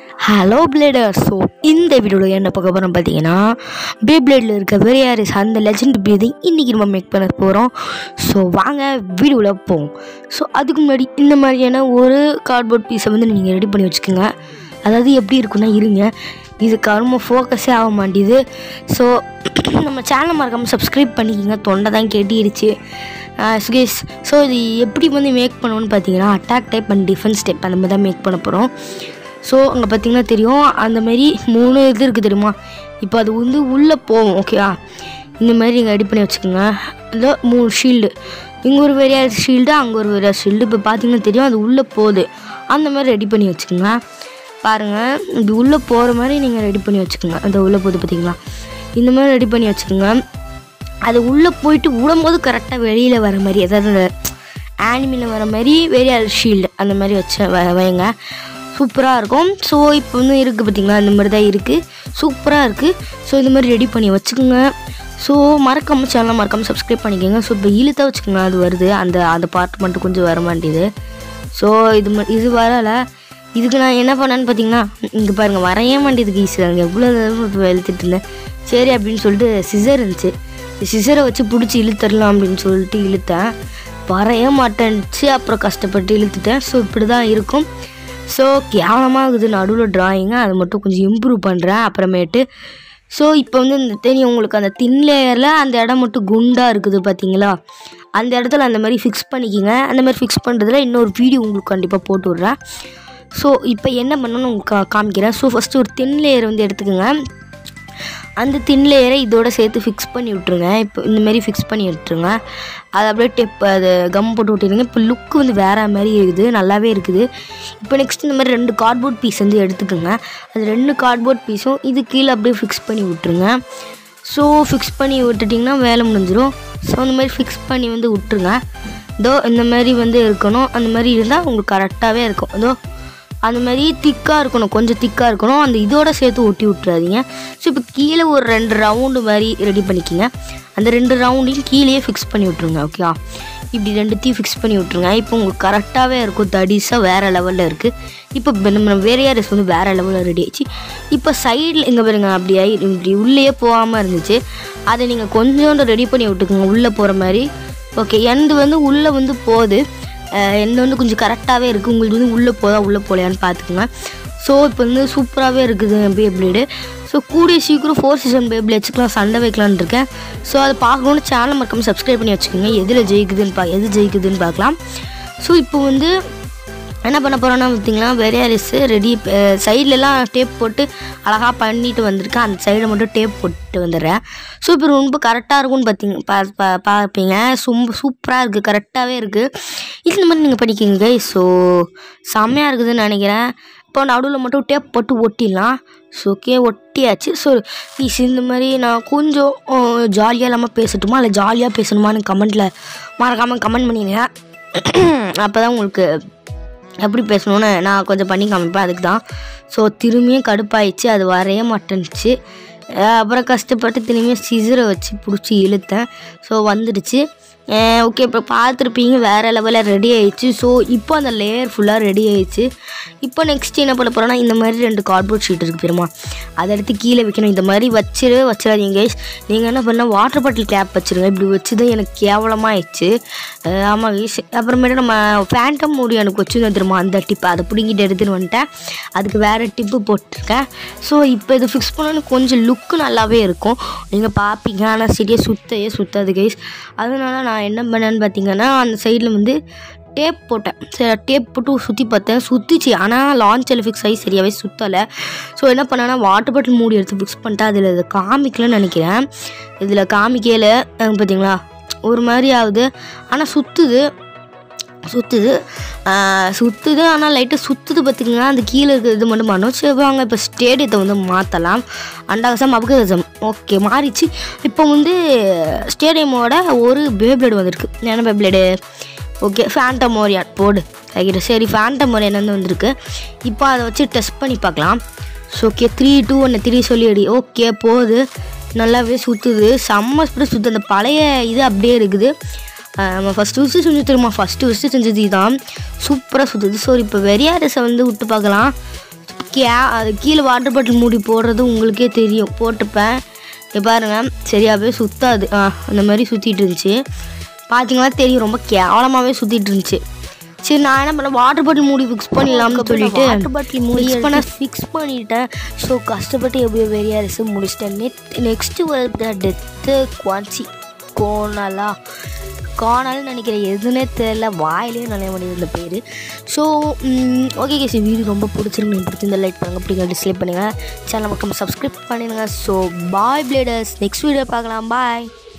Hello bladder so இந்த வீடியோவில் என்ன பார்க்க போகிறோம் பார்த்தீங்கன்னா பே பிளேடில் இருக்க வெரியாரிஸ் அந்த லெஜெண்ட் ப்ரீதிங் இன்றைக்கி நம்ம மேக் பண்ண போகிறோம் ஸோ வாங்க வீடியோவில் போவோம் ஸோ அதுக்கு முன்னாடி இந்த மாதிரியான ஒரு கார்ட்போர்ட் பீஸை வந்து நீங்கள் ரெடி பண்ணி வச்சுக்கோங்க அதாவது எப்படி இருக்குன்னா இருங்க இதுக்கு ரொம்ப ஃபோக்கஸே ஆக மாட்டேது ஸோ நம்ம சேனலை மறக்காமல் சப்ஸ்கிரைப் பண்ணிக்கோங்க தொண்டை தான் கேட்டிருச்சு சுகேஷ் ஸோ இது எப்படி வந்து மேக் பண்ணுவோன்னு பார்த்தீங்கன்னா attack type and defence type அந்த மாதிரி தான் மேக் பண்ண போகிறோம் ஸோ அங்கே பார்த்தீங்கன்னா தெரியும் அந்த மாதிரி மூணு இது இருக்குது தெரியுமா இப்போ அது வந்து உள்ளே போகும் ஓகேவா இந்த மாதிரி நீங்கள் ரெடி பண்ணி வச்சுக்கோங்க இல்லை மூணு ஷீல்டு இங்கே ஒரு வேறையா ஷீல்டு அங்கே ஒரு வேறையா ஷீல்டு இப்போ பார்த்தீங்கன்னா தெரியும் அது உள்ளே போகுது அந்த மாதிரி ரெடி பண்ணி வச்சுக்கோங்க பாருங்கள் இது உள்ளே போகிற மாதிரி நீங்கள் ரெடி பண்ணி வச்சுக்கோங்க அந்த உள்ளே போகுது பார்த்தீங்களா இந்த மாதிரி ரெடி பண்ணி வச்சுக்கோங்க அது உள்ளே போயிட்டு விடும்போது கரெக்டாக வெளியில் வர மாதிரி அதாவது அந்த ஆனிமியில் வர மாதிரி வேறையா ஷீல்டு அந்த மாதிரி வச்சு வ- வைங்க சூப்பராக இருக்கும் ஸோ இப்போ வந்து இருக்குது பார்த்தீங்களா இந்த மாதிரி தான் இருக்குது சூப்பராக இருக்குது ஸோ இந்த மாதிரி ரெடி பண்ணி வச்சுக்கோங்க ஸோ மறக்காமல் சேனலை மறக்காமல் சப்ஸ்கிரைப் பண்ணிக்கோங்க ஸோ இப்போ இழுத்த வச்சுக்கோங்க அது வருது அந்த அந்த பார்ட் மட்டும் கொஞ்சம் வர மாட்டேது ஸோ இது ம- இது வரலை இதுக்கு நான் என்ன பண்ணேன்னு பார்த்தீங்கன்னா இங்கே பாருங்கள் வரைய மாட்டேதுக்கு ஈஸி அங்கே எவ்வளோ தடவை இழுத்துட்டு இருந்தேன் சரி அப்படின்னு சொல்லிட்டு சிசர் இருந்துச்சு சிசரை வச்சு பிடிச்சி இழுத்துடலாம் அப்படின்னு சொல்லிட்டு இழுத்தேன் வரைய மாட்டேன்ச்சு அப்புறம் கஷ்டப்பட்டு இழுத்துட்டேன் ஸோ இப்படி தான் இருக்கும் ஸோ கேவலமாக இருக்குது நடுவில் ட்ராயிங்கு அதை மட்டும் கொஞ்சம் இம்ப்ரூவ் பண்ணுறேன் அப்புறமேட்டு ஸோ இப்போ வந்து இந்த தெரியும் உங்களுக்கு அந்த தின் லேயரில் அந்த இடம் மட்டும் குண்டாக இருக்குது பார்த்தீங்களா அந்த இடத்துல அந்த மாதிரி ஃபிக்ஸ் பண்ணிக்கிங்க அந்த மாதிரி ஃபிக்ஸ் பண்ணுறதுல இன்னொரு வீடியோ உங்களுக்கு கண்டிப்பாக போட்டு விட்றேன் ஸோ இப்போ என்ன பண்ணணும்னு உங்களுக்கு கா- காமிக்கிறேன் ஸோ ஃபஸ்ட்டு ஒரு தின் லேயர் வந்து எடுத்துக்கோங்க அந்த தின் லேயரை இதோட சேர்த்து ஃபிக்ஸ் பண்ணி விட்ருங்க இப்போ இந்த மாதிரி ஃபிக்ஸ் பண்ணி விட்டுருங்க அது அப்படியே டெப் அது கம் போட்டு விட்டுருங்க இப்போ லுக் வந்து வேறு மாதிரி இருக்குது நல்லாவே இருக்குது இப்போ நெக்ஸ்ட் இந்த மாதிரி ரெண்டு கார்ட்போர்ட் பீஸ் வந்து எடுத்துக்கோங்க அது ரெண்டு கார்ட்போர்ட் பீஸும் இது கீழே அப்படியே ஃபிக்ஸ் பண்ணி விட்ருங்க ஸோ ஃபிக்ஸ் பண்ணி விட்டுட்டிங்கன்னா வேலை முடிஞ்சிடும் ஸோ அந்த மாதிரி ஃபிக்ஸ் பண்ணி வந்து விட்ருங்க இதோ இந்த மாதிரி வந்து இருக்கணும் அந்த மாதிரி இருந்தால் உங்களுக்கு கரெக்டாகவே இருக்கும் இதோ அந்த மாதிரி திக்காக இருக்கணும் கொஞ்சம் திக்காக இருக்கணும் அந்த இதோட சேர்த்து ஒட்டி விட்றாதீங்க ஸோ இப்போ கீழே ஒரு ரெண்டு ரவுண்டு மாதிரி ரெடி பண்ணிக்கிங்க அந்த ரெண்டு ரவுண்டையும் கீழேயே ஃபிக்ஸ் பண்ணி விட்ருங்க ஓகேவா இப்படி ரெண்டுத்தையும் ஃபிக்ஸ் பண்ணி விட்ருங்க இப்போ உங்களுக்கு கரெக்டாகவே இருக்கும் தடிஸாக வேறு லெவலில் இருக்குது இப்போ இப்ப நம்ம வேறையாரிஸ் வந்து வேறு லெவலில் ரெடி ஆயிடுச்சு இப்போ சைடில் இங்கே பாருங்க அப்படி ஆகி இப்படி உள்ளேயே போகாமல் இருந்துச்சு அதை நீங்கள் கொஞ்சோண்டு ரெடி பண்ணி விட்டுக்குங்க உள்ளே போகிற மாதிரி ஓகே எந்து வந்து உள்ளே வந்து போகுது எந்த வந்து கொஞ்சம் கரெக்டாகவே இருக்குது உங்களுக்கு வந்து உள்ளே போதா உள்ளே போகலையான்னு பார்த்துக்குங்க ஸோ இப்போ வந்து சூப்பராகவே இருக்குது பே பிளேடு ஸோ கூடிய சீக்கிரம் ஃபோர் சீசன் பே வச்சுக்கலாம் சண்டை வைக்கலான்னு இருக்கேன் ஸோ அதை பார்க்கணுன்னு சேனல் மறக்காம சப்ஸ்கிரைப் பண்ணி வச்சுக்கோங்க எதில் ஜெயிக்குதுன்னு பா எது ஜெயிக்குதுன்னு பார்க்கலாம் ஸோ இப்போ வந்து என்ன பண்ண போகிறோன்னா பார்த்தீங்கன்னா வெரியாரிஸ் ரெடி சைட்லலாம் டேப் போட்டு அழகாக பண்ணிட்டு வந்திருக்கேன் அந்த சைடில் மட்டும் டேப் போட்டு வந்துடுறேன் ஸோ இப்போ ரொம்ப கரெக்டாக இருக்கும்னு பார்த்தீங்க பா பா- பார்ப்பீங்க ரொம்ப சூப்பராக இருக்குது கரெக்டாகவே இருக்குது இந்த மாதிரி நீங்கள் பண்ணிக்கோங்க ஸோ செம்மையாக இருக்குதுன்னு நினைக்கிறேன் இப்போ நடுவில் மட்டும் டேப் போட்டு ஒட்டிடலாம் ஸோ ஓகே ஒட்டியாச்சு ஸோ ப்ளீஸ் இந்த மாதிரி நான் கொஞ்சம் ஜாலியாக இல்லாமல் பேசட்டுமா இல்லை ஜாலியாக பேசணுமான்னு கமெண்ட்டில் மறக்காமல் கமெண்ட் பண்ணிடுங்க அப்போ தான் உங்களுக்கு எப்படி பேசணும்னு நான் கொஞ்சம் பண்ணி காமிப்பேன் அதுக்கு தான் ஸோ திரும்பியும் கடுப்பாயிடுச்சு அது வரைய மாட்டேன்ச்சு அஹ் அப்புறம் கஷ்டப்பட்டு திரும்பியும் சிசரை வச்சு பிடிச்சி இழுத்தேன் ஸோ வந்துடுச்சு ஓகே இப்போ பார்த்துருப்பீங்க வேறு லெவலில் ரெடி ஆயிடுச்சு ஸோ இப்போ அந்த லேயர் ஃபுல்லாக ரெடி ஆயிடுச்சு இப்போ நெக்ஸ்ட் என்ன பண்ண போகிறோன்னா இந்த மாதிரி ரெண்டு கார்ட்போர்ட் ஷீட் இருக்குது தெரியுமா அதை எடுத்து கீழே வைக்கணும் இந்த மாதிரி வச்சிரு வச்சிடாதீங்க guys. நீங்கள் என்ன பண்ணால் வாட்டர் பாட்டில் கேப் வச்சிருங்க இப்படி வச்சு தான் எனக்கு கேவலமாக ஆயிடுச்சு அஹ் ஆமாம் guys. அப்புறமேட்டு நம்ம ஃபேண்டம் மூடி எனக்கு வச்சுருந்தோம் தெரியுமா அந்த டிப்பு அதை பிடிங்கிட்டு எடுத்துகிட்டு வந்துட்டேன் அதுக்கு வேறு டிப்பு போட்டிருக்கேன் ஸோ இப்போ இது ஃபிக்ஸ் பண்ணணும் கொஞ்சம் லுக்கு நல்லாவே இருக்கும் நீங்கள் பார்ப்பீங்க ஆனால் சரியாக சுத்தையே சுத்தாது கைஸ் அதனால நான் என்ன பண்ணேன்னு பார்த்தீங்கன்னா அந்த சைடில் வந்து டேப் போட்டேன் சரி டேப் போட்டு சுற்றி பார்த்தேன் சுற்றிச்சு ஆனால் லான்ச்சில் ஃபிக்ஸ் ஆகி சரியாகவே சுற்றலை ஸோ என்ன பண்ணேன்னா வாட்டர் பாட்டில் மூடி எடுத்து ஃபிக்ஸ் பண்ணிட்டு அதில் இதை காமிக்கலன்னு நினைக்கிறேன் இதில் காமிக்கல அஹ் பார்த்தீங்களா ஒரு மாதிரி ஆகுது ஆனால் சுற்றுது சுற்றுது சுற்றுது ஆனால் லைட்டாக சுற்றுது பார்த்துக்கங்க அந்த கீழே இருக்கிறது இது மட்டும் பண்ணோம் சரி வாங்க இப்போ ஸ்டேடியத்தை வந்து மாற்றலாம் அண்டகசம் அபகசம் ஓகே மாறிச்சு இப்போ வந்து ஸ்டேடியமோட ஒரு பேப்ளேடு வந்திருக்கு என்ன பேப்ளேடு ஓகே ஃபேண்டம் மோரியான் போடு ஆகிட்டு சரி ஃபேண்டம் மோரியான் வந்து வந்திருக்கு இப்போ அதை வச்சு டெஸ்ட் பண்ணி பார்க்கலாம் ஸோ ஓகே த்ரீ டூ ஒன்று த்ரீ சொல்லிடி ஓகே போகுது நல்லாவே சுற்றுது செம்ம ஸ்பீடு சுற்று அந்த பழைய இது அப்படியே இருக்குது ஆஹ் நம்ம ஃபஸ்ட்டு ஃபஸ்ட்டு செஞ்சு தெரியுமா ஃபஸ்ட்டு ஃபஸ்ட்டு செஞ்சது இதான் சூப்பராக சுற்றுது ஸோ இப்போ வெரியாரஸை வந்து விட்டு பார்க்கலாம் கே அது கீழே வாட்டர் பாட்டில் மூடி போடுறது உங்களுக்கே தெரியும் போட்டிருப்பேன் இங்க பாருங்க சரியாகவே சுத்தாது ஆ அந்த மாதிரி சுற்றிட்டு இருந்துச்சு பார்த்தீங்கன்னா தெரியும் ரொம்ப கேவலமாகவே சுற்றிட்டு இருந்துச்சு சரி நான் என்ன பண்ணேன் வாட்டர் பாட்டில் மூடி ஃபிக்ஸ் பண்ணிடலாம்னு சொல்லிட்டு வாட்டர் பாட்டில் மூடி ஃபிக்ஸ் பண்ண ஃபிக்ஸ் பண்ணிட்டேன் ஸோ கஷ்டப்பட்டு எப்படியோ வெறியா ரிசு முடிச்சிட்டேன் நெட் நெக்ஸ்ட்டு வருது டெத்து குவான்சி கோனலா கோனல்னு நினைக்கிறேன் எதுனே தெரியல வாயிலே நனைய முடியும் இந்த பேர் ஸோ ஓகே கேசி வீடியோ ரொம்ப பிடிச்சிருக்கு நீங்கள் பிடிச்சிருந்தா லைக் பண்ணுங்கள் பிடிங்க டிஸ்லைக் பண்ணுங்கள் சேனல் பக்கம் சப்ஸ்கிரைப் பண்ணிடுங்க so bye bladers next video பார்க்கலாம் பாய்